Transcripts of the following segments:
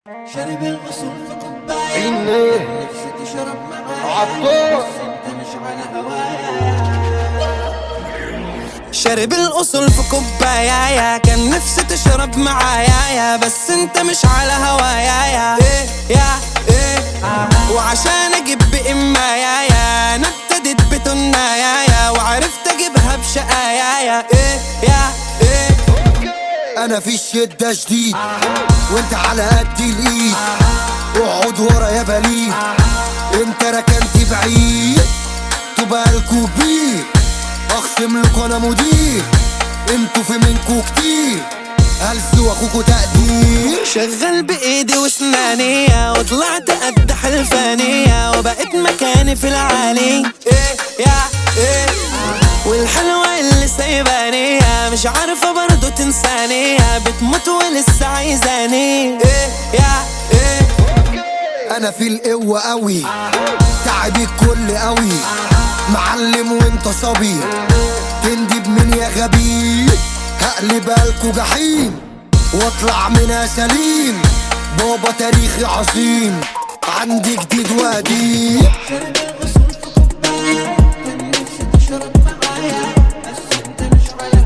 شرب الأصول في كوباية عيني نفسي تشرب معايا عطوه. بس انت مش على هوايا شرب الأصول في كوبايا كان نفسي تشرب معايا يا بس انت مش على هوايا يا ايه يا ايه وعشان اجيب بإمايا يا انا ابتديت بتنايا يا وعرفت اجيبها بشقايا يا ايه يا ايه انا في الشدة جديد وانت على قد الايد اقعد ورا يا بليد انت ركنت بعيد تبقى الكوبير اخصم لكوا انا مدير انتوا في منكوا كتير هلس واخوكوا تقدير شغل بايدي واسنانية وطلعت قد حلفانية وبقيت مكاني في العالي ايه يا ايه والحلوة اللي سايبانية مش عارفة برضو تنسانية بتموت ولسه عايزاني ايه يا ايه انا في القوة قوي تعب الكل قوي معلم وانت صبي تندب من يا غبي هقلب الكو جحيم واطلع منها سليم بابا تاريخي عظيم عندي جديد وقديم شرب الأصول في كوباية كان نفسي تشرب معايا بس انت مش على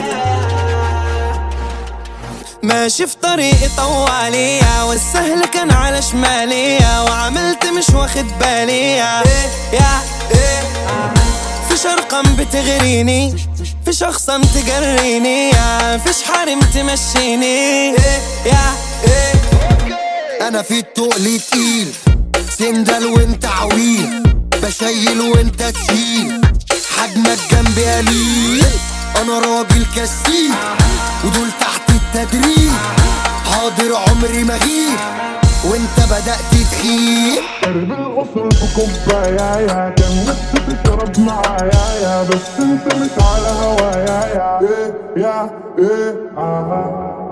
هوايا ماشي في طريقي طوالية والسهل كان على شمالية وعملت مش واخد بالي يا ايه يا ايه في شرقم بتغريني في شخصم تجريني يا فيش حارم تمشيني ايه يا ايه انا في التقل تقيل سندل وانت عويل بشيل وانت تشيل حجمك جنبي قليل انا راجل كسيل ودول تحت التدريب حاضر عمري ما غيب وانت بدأت تخيب شرب الأصل في كوبايا كان نفسي تشرب معايا يا بس انت مش على هوايا يا ايه يا ايه آه